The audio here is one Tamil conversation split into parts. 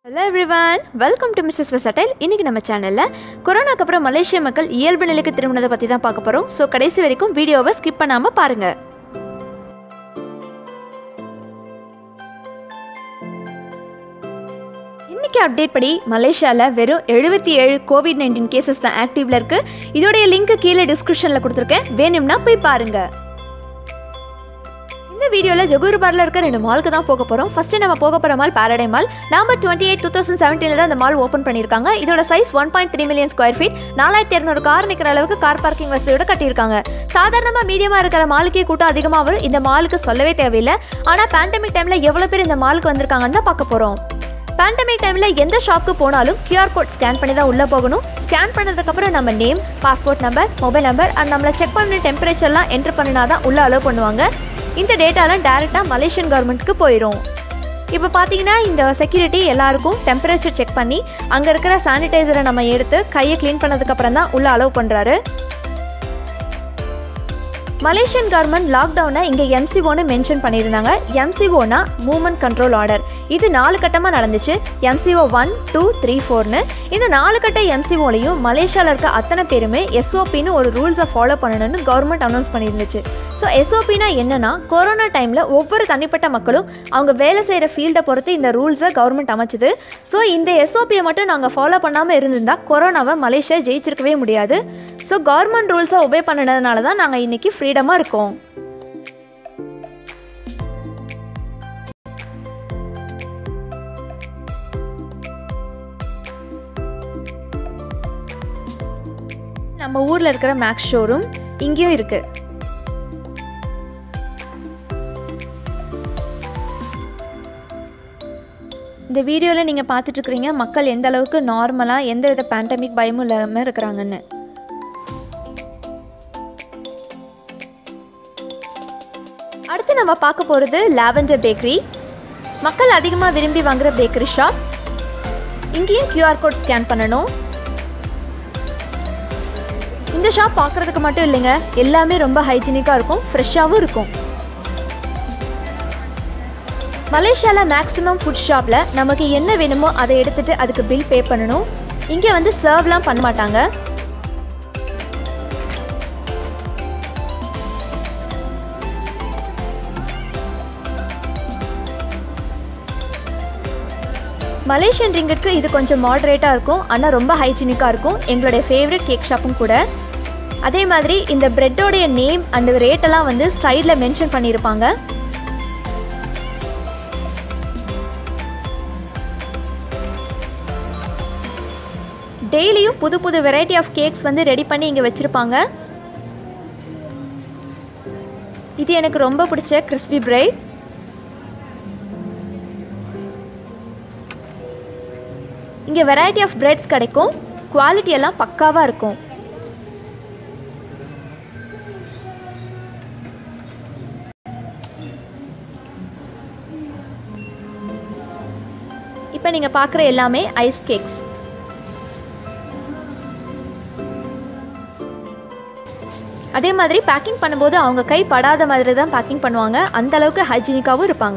hello everyone welcome to Mrs Versatile இன்றைக்கி நம்ம சேனலில் கொரோனாக்கு அப்புறம் மலேசிய மக்கள் இயல்பு நிலைக்கு திரும்பினதை பற்றி தான் பார்க்க போகிறோம் ஸோ கடைசி வரைக்கும் வீடியோவை ஸ்கிப் பண்ணாமல் பாருங்கள் இன்னைக்கு அப்டேட் படி மலேசியாவில் வெறும் எழுபத்தி ஏழு கோவிட் நைன்டீன் கேசஸ் தான் ஆக்டிவ்ல இருக்கு இதோடைய லிங்க் கீழே டிஸ்கிரிப்ஷனில் கொடுத்துருக்கேன் வேணும்னா போய் பாருங்க இந்த வீடியோவில் ஜொகூர்பாரில் இருக்க ரெண்டு மாலுக்கு தான் போக போகிறோம் ஃபஸ்ட்டு நம்ம போக போகிற mall Paradigm mall November twenty eight two thousand செவன்டீனில் தான் இந்த மால் ஓப்பன் பண்ணியிருக்காங்க இதோட size one point three million square feet நாலாயிரத்தி இரநூறு கார் நிற்கிற அளவுக்கு கார் பார்க்கிங் வசதியோட கட்டியிருக்காங்க சாதாரணமாக மீடியமாக இருக்கிற மாலுக்கே கூட்டம் அதிகமாக வரும் இந்த மாலுக்கு சொல்லவே தேவையில்லை ஆனால் பேண்டமிக் டைமில் எவ்வளோ பேர் இந்த மாலுக்கு வந்திருக்காங்கன்னு தான் பார்க்க போகிறோம் பேண்டமிக் டைமில் எந்த ஷாப்புக்கு போனாலும் கியூஆர் கோட் ஸ்கேன் பண்ணி தான் உள்ளே போகணும் ஸ்கேன் பண்ணதுக்கப்புறம் நம்ம name passport number mobile number and நம்மளை செக் பண்ண டெம்பரேச்சர்லாம் என்ட்ரு பண்ணினா தான் உள்ளே அலோவ் பண்ணுவாங்க இந்த டேட்டாலாம் டேரெக்டாக மலேசியன் கவர்மெண்ட்டுக்கு போயிடும் இப்போ பார்த்தீங்கன்னா இந்த செக்யூரிட்டி எல்லாருக்கும் டெம்பரேச்சர் செக் பண்ணி அங்கே இருக்கிற சானிடைசரை நம்ம எடுத்து கையை க்ளீன் பண்ணதுக்கப்புறம் தான் உள்ளே அலோவ் பண்ணுறாரு மலேசியன் கவர்மெண்ட் லாக்டவுனை இங்கே எம்சிஓன்னு மென்ஷன் பண்ணியிருந்தாங்க எம்சிஓனா மூமெண்ட் கண்ட்ரோல் ஆர்டர் இது நாலு கட்டமாக நடந்துச்சு எம்சிஓ ஒன் டூ த்ரீ ஃபோர்னு இந்த நாலு கட்ட எம்சிஓலையும் மலேசியாவில் இருக்க அத்தனை பேருமே எஸ்ஓபின்னு ஒரு ரூல்ஸை ஃபாலோ பண்ணணும்னு கவர்மெண்ட் அனௌன்ஸ் பண்ணியிருந்துச்சு ஸோ எஸ்ஓபினா என்னன்னா கொரோனா டைமில் ஒவ்வொரு தனிப்பட்ட மக்களும் அவங்க வேலை செய்கிற ஃபீல்டை பொறுத்து இந்த ரூல்ஸை கவர்மெண்ட் அமைச்சுது ஸோ இந்த எஸ்ஓபியை மட்டும் நாங்கள் ஃபாலோ பண்ணாமல் இருந்திருந்தால் கொரோனாவை மலேசியா ஜெயிச்சிருக்கவே முடியாது ஸோ கவர்மெண்ட் ரூல்ஸை ஒபே பண்ணினதுனால தான் நாங்கள் இன்றைக்கி ஃப்ரீடமாக இருக்கோம் நம்ம ஊரில் இருக்கிற மேக்ஸ் ஷோரூம் இங்கேயும் இருக்குது இந்த வீடியோவில் நீங்கள் பார்த்துட்ருக்குறீங்க மக்கள் எந்த அளவுக்கு நார்மலாக எந்த வித பேண்டமிக் பயமும் இல்லாமல் இருக்கிறாங்கன்னு அடுத்து நம்ம பார்க்க போகிறது லாவெண்டர் பேக்கரி மக்கள் அதிகமாக விரும்பி வாங்குற பேக்கரி ஷாப் இங்கேயும் கியூஆர் கோட் ஸ்கேன் பண்ணணும் இந்த ஷாப் பார்க்குறதுக்கு மட்டும் இல்லைங்க எல்லாமே ரொம்ப ஹைஜீனிக்காக இருக்கும் ஃப்ரெஷ்ஷாகவும் இருக்கும் மலேசியாவில் மேக்ஸிமம் ஃபுட் ஷாப்பில் நமக்கு என்ன வேணுமோ அதை எடுத்துகிட்டு அதுக்கு பில் பே பண்ணணும் இங்கே வந்து சர்வ்லாம் பண்ண மாட்டாங்க மலேசியன் ரிங்கட்க்கு இது கொஞ்சம் மாடரேட்டாக இருக்கும் ஆனால் ரொம்ப ஹைஜீனிக்காக இருக்கும் எங்களுடைய ஃபேவரட் கேக் ஷாப்பும் கூட அதே மாதிரி இந்த ப்ரெட்டோடைய நேம் அந்த ரேட்டெல்லாம் வந்து சைடில் மென்ஷன் பண்ணியிருப்பாங்க டெய்லியும் புது புது வெரைட்டி ஆஃப் கேக்ஸ் வந்து ரெடி பண்ணி இங்கே வச்சுருப்பாங்க இது எனக்கு ரொம்ப பிடிச்ச கிறிஸ்பி பிரைட் இங்கே வெரைட்டி ஆஃப் பிரெட்ஸ் கிடைக்கும் குவாலிட்டி எல்லாம் பக்காவாக இருக்கும் இப்போ நீங்கள் பார்க்குற எல்லாமே ஐஸ் கேக்ஸ் அதே மாதிரி பேக்கிங் பண்ணும்போது அவங்க கை படாத மாதிரி தான் பேக்கிங் பண்ணுவாங்க அந்த அளவுக்கு ஹைஜீனிக்காகவும் இருப்பாங்க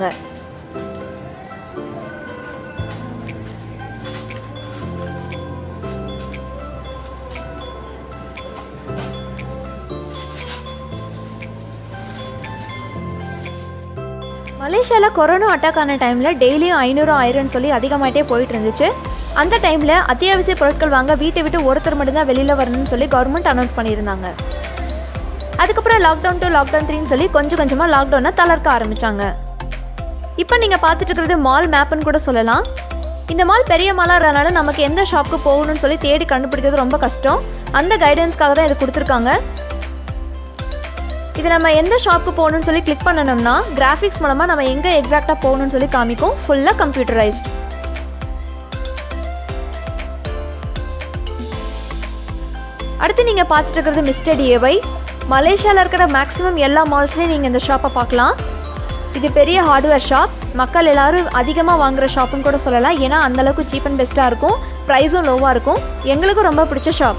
மலேசியாவில் கொரோனா அட்டாக் ஆன டைமில் டெய்லியும் ஐநூறு ஆயிரம்னு சொல்லி அதிகமாகிட்டே போயிட்டு இருந்துச்சு அந்த டைமில் அத்தியாவசிய பொருட்கள் வாங்க வீட்டை விட்டு ஒருத்தர் மட்டும்தான் வெளியில் வரணும்னு சொல்லி கவர்மெண்ட் அனௌன்ஸ் பண்ணியிருந்தாங்க அதுக்கப்புறம் லாக்டவுன் டு லாக்டவுன் த்ரீன்னு சொல்லி கொஞ்சம் கொஞ்சமாக லாக்டவுனை தளர்க்க ஆரம்பித்தாங்க இப்போ நீங்கள் பார்த்துட்டு இருக்கிறது மால் மேப்புன்னு கூட சொல்லலாம் இந்த மால் பெரிய மாலாக இருக்கிறதுனால நமக்கு எந்த ஷாப்புக்கு போகணும்னு சொல்லி தேடி கண்டுபிடிக்கிறது ரொம்ப கஷ்டம் அந்த கைடன்ஸ்க்காக தான் இது கொடுத்துருக்காங்க இது நம்ம எந்த ஷாப்புக்கு போகணும்னு சொல்லி கிளிக் பண்ணணும்னா கிராஃபிக்ஸ் மூலமாக நம்ம எங்கே எக்ஸாக்டாக போகணும்னு சொல்லி காமிக்கும் ஃபுல்லாக கம்ப்யூட்டரைஸ்ட் அடுத்து நீங்கள் பார்த்துட்டு இருக்கிறது மிஸ்டர் டிஏவை மலேசியாவில் இருக்கிற மேக்ஸிமம் எல்லா மால்ஸ்லேயும் நீங்கள் இந்த ஷாப்பை பார்க்கலாம் இது பெரிய ஹார்ட்வேர் ஷாப் மக்கள் எல்லாரும் அதிகமாக வாங்குகிற ஷாப்புன்னு கூட சொல்லலாம் ஏன்னா அந்தளவுக்கு சீப் அண்ட் பெஸ்ட்டாக இருக்கும் ப்ரைஸும் லோவாக இருக்கும் எங்களுக்கும் ரொம்ப பிடிச்ச ஷாப்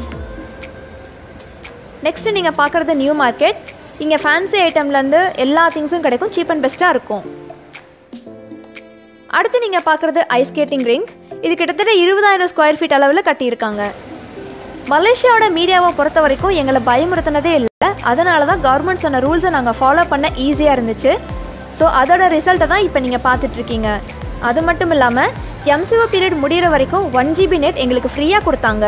நெக்ஸ்ட்டு நீங்கள் பார்க்குறது நியூ மார்க்கெட் இங்கே ஃபேன்சி ஐட்டம்லேருந்து எல்லா திங்ஸும் கிடைக்கும் சீப் அண்ட் பெஸ்ட்டாக இருக்கும் அடுத்து நீங்கள் பார்க்குறது ஐஸ் ஸ்கேட்டிங் ரிங் இது கிட்டத்தட்ட இருபதாயிரம் ஸ்கொயர் ஃபீட் அளவில் கட்டியிருக்காங்க மலேசியாவோட மீடியாவை பொறுத்த வரைக்கும் எங்களை பயமுறுத்தினதே இல்லை அதனால தான் கவர்மெண்ட் சொன்ன ரூல்ஸை நாங்கள் ஃபாலோ பண்ண ஈஸியாக இருந்துச்சு ஸோ அதோட ரிசல்ட்டை தான் இப்போ நீங்கள் பார்த்துட்ருக்கீங்க அது மட்டும் இல்லாமல் எம்சிஓ பீரியட் முடிகிற வரைக்கும் ஒன் ஜிபி நெட் எங்களுக்கு ஃப்ரீயாக கொடுத்தாங்க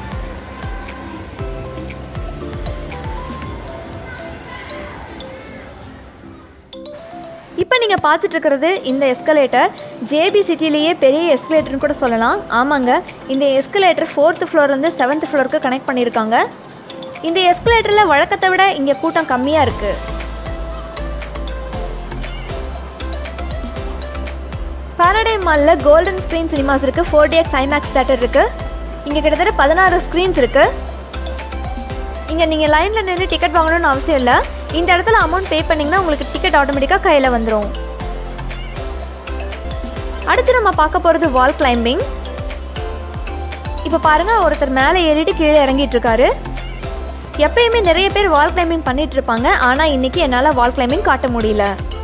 இப்போ நீங்கள் பார்த்துட்டு இருக்கிறது இந்த எஸ்கலேட்டர் ஜேபி சிட்டிலேயே பெரிய எஸ்கலேட்டர்னு கூட சொல்லலாம் ஆமாங்க இந்த எஸ்கலேட்டர் ஃபோர்த்து ஃப்ளோர்லேருந்து செவன்த் ஃப்ளோருக்கு கனெக்ட் பண்ணியிருக்காங்க இந்த எஸ்கலேட்டரில் வழக்கத்தை விட இங்கே கூட்டம் கம்மியாக இருக்குது பாரடை மாலில் கோல்டன் ஸ்க்ரீன் சினிமாஸ் இருக்குது ஃபோர் டிஎக்ஸ் ஐமேக்ஸ் தேட்டர் இருக்குது இங்கே கிட்டத்தட்ட பதினாறு ஸ்க்ரீன்ஸ் இருக்குது இங்கே நீங்கள் லைனில் நின்று டிக்கெட் வாங்கணும்னு அவசியம் இல்லை இந்த இடத்துல அமௌண்ட் பே பண்ணிங்கன்னா உங்களுக்கு டிக்கெட் ஆட்டோமேட்டிக்காக கையில் வந்துடும் அடுத்து நம்ம பார்க்க போகிறது வால் கிளைம்பிங் இப்போ பாருங்கள் ஒருத்தர் மேலே ஏறிட்டு கீழே இறங்கிட்டு இருக்காரு எப்பயுமே நிறைய பேர் வால் கிளைம்பிங் பண்ணிட்டு இருப்பாங்க ஆனால் இன்னைக்கு என்னால் வால் கிளைம்பிங் காட்ட முடியல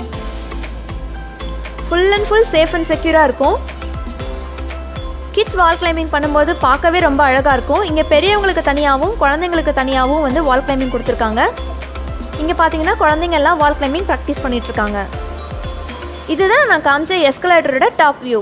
full and full safe and செக்யூராக இருக்கும் கிட்ஸ் வால் கிளைம்பிங் பண்ணும்போது பார்க்கவே ரொம்ப அழகாக இருக்கும் இங்கே பெரியவங்களுக்கு தனியாகவும் குழந்தைங்களுக்கு தனியாகவும் வந்து வால் கிளைம்பிங் கொடுத்துருக்காங்க இங்கே பார்த்தீங்கன்னா குழந்தைங்க எல்லாம் வால் கிளைம்பிங் ப்ராக்டிஸ் பண்ணிட்டு இருக்காங்க இதுதான் நான் காமிச்ச எஸ்கலேட்டரோட டாப் வியூ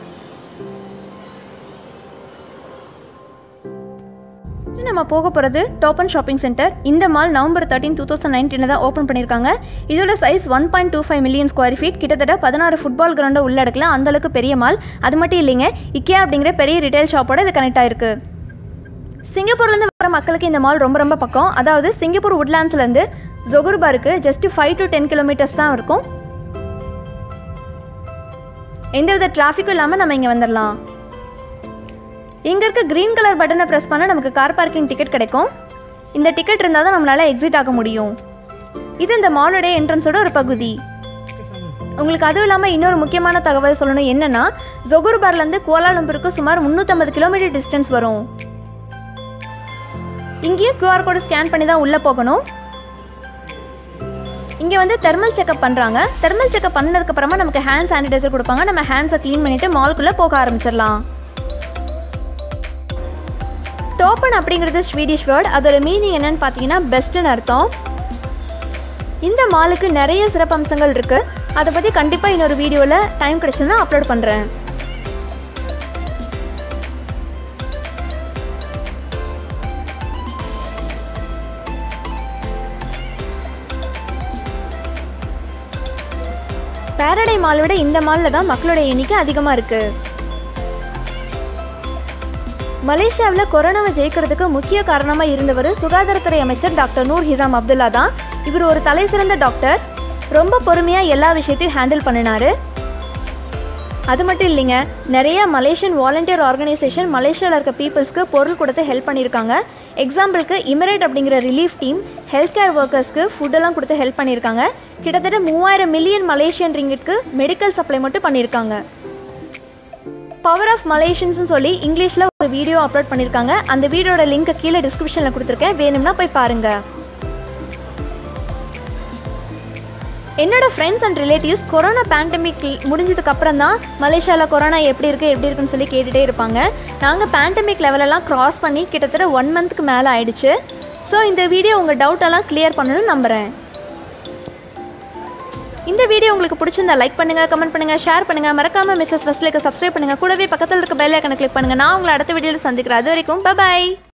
நம்ம போக போகிறது டோப்பன் ஷாப்பிங் சென்டர் இந்த mall November thirteen two thousand நைன்டீனில் தான் ஓப்பன் பண்ணியிருக்காங்க இதோட size one point two five million square feet கிட்டத்தட்ட பதினாறு ஃபுட்பால் கிரவுண்டை உள்ளடக்கலாம் அந்தளவுக்கு பெரிய மால் அது மட்டும் இல்லைங்க இக்கே அப்படிங்கிற பெரிய ரிட்டைல் ஷாப்போட இது கனெக்ட் ஆயிருக்கு சிங்கப்பூர்லேருந்து வர மக்களுக்கு இந்த மால் ரொம்ப ரொம்ப பக்கம் அதாவது சிங்கப்பூர் உட்லாண்ட்ஸ்லேருந்து ஜொகுர்பாருக்கு just five to ten kilometres தான் இருக்கும் எந்தவித டிராஃபிக்கும் இல்லாமல் நம்ம இங்கே வந்துடலாம் இங்கே இருக்க க்ரீன் கலர் பட்டனை ப்ரெஸ் பண்ணால் நமக்கு கார் பார்க்கிங் டிக்கெட் கிடைக்கும் இந்த டிக்கெட் இருந்தால் தான் நம்மளால் எக்ஸிட் ஆக முடியும் இது இந்த மாலோடைய என்ட்ரன்ஸோட ஒரு பகுதி உங்களுக்கு அதுவும் இல்லாமல் இன்னொரு முக்கியமான தகவல் சொல்லணும் என்னென்னா ஜொகுர்பார்லேருந்து கோலாலம்பூருக்கு சுமார் முந்நூற்றம்பது கிலோமீட்டர் டிஸ்டன்ஸ் வரும் இங்கேயும் QR கோடு ஸ்கேன் பண்ணி தான் உள்ளே போகணும் இங்கே வந்து தெர்மல் செக்அப் பண்ணுறாங்க தெர்மல் செக்அப் பண்ணதுக்கப்புறமா நமக்கு ஹேண்ட் சானிடைசர் கொடுப்பாங்க நம்ம ஹேண்ட்ஸை க்ளீன் பண்ணிவிட்டு மால்குள்ளே போக ஆரம்பிச்சிடலாம் டோப்பன் அப்படிங்கிறது ஸ்வீடிஷ் வேர்ட் அதோட மீனிங் என்னன்னு பார்த்தீங்கன்னா பெஸ்ட்டுன்னு அர்த்தம் இந்த மாலுக்கு நிறைய சிறப்பம்சங்கள் இருக்குது அதை பற்றி கண்டிப்பாக இன்னொரு வீடியோவில் டைம் கிடச்சுன்னா அப்லோட் பண்ணுறேன் பேரடை மால் விட இந்த மாலில் தான் மக்களோட எண்ணிக்கை அதிகமாக இருக்குது மலேசியாவில் கொரோனாவை ஜெயிக்கிறதுக்கு முக்கிய காரணமாக இருந்தவர் சுகாதாரத்துறை அமைச்சர் டாக்டர் நூர் ஹிசாம் அப்துல்லா தான் இவர் ஒரு தலை சிறந்த டாக்டர் ரொம்ப பொறுமையாக எல்லா விஷயத்தையும் ஹேண்டில் பண்ணினாரு அது மட்டும் இல்லைங்க நிறைய மலேசியன் வாலண்டியர் ஆர்கனைசேஷன் மலேசியாவில் இருக்க பீப்புள்ஸ்க்கு பொருள் கொடுத்து ஹெல்ப் பண்ணியிருக்காங்க எக்ஸாம்பிளுக்கு இமரேட் அப்படிங்கிற ரிலீஃப் டீம் ஹெல்த் கேர் ஒர்க்கர்ஸ்க்கு ஃபுட்டெல்லாம் கொடுத்து ஹெல்ப் பண்ணியிருக்காங்க கிட்டத்தட்ட மூவாயிரம் மில்லியன் மலேசியன் ரிங்கிட்க்கு மெடிக்கல் சப்ளை மட்டும் பண்ணியிருக்காங்க பவர் ஆஃப் மலேஷியன்ஸ்னு சொல்லி இங்கிலீஷில் ஒரு வீடியோ அப்லோட் பண்ணியிருக்காங்க அந்த வீடியோட லிங்க்கை கீழே டிஸ்கிரிப்ஷனில் கொடுத்துருக்கேன் வேணும்னா போய் பாருங்கள் என்னோட friends and relatives corona pandemic முடிஞ்சதுக்கு அப்புறம் தான் மலேசியாவில் கொரோனா எப்படி இருக்குது எப்படி இருக்குன்னு சொல்லி கேட்டுகிட்டே இருப்பாங்க நாங்கள் பேண்டமிக் லெவலெல்லாம் க்ராஸ் பண்ணி கிட்டத்தட்ட ஒன் மந்த்துக்கு மேலே ஆயிடுச்சு ஸோ இந்த வீடியோ உங்கள் டவுட்டெல்லாம் கிளியர் பண்ணணும்னு நம்புகிறேன் இந்த வீடியோ உங்களுக்கு பிடிச்சிருந்தா லைக் பண்ணுங்க கமெண்ட் பண்ணுங்க ஷேர் பண்ணுங்க மறக்காம மிஸ்ஸஸ் ஃபஸ்ட்லேக்கு சப்ஸ்கிரைப் பண்ணுங்க கூடவே பக்கத்தில் இருக்க பெல் ஐக்கனை கிளிக் பண்ணுங்க நான் உங்களை அடுத்த வீடியோவில் சந்திக்கிறேன் அது வரைக்கும் பை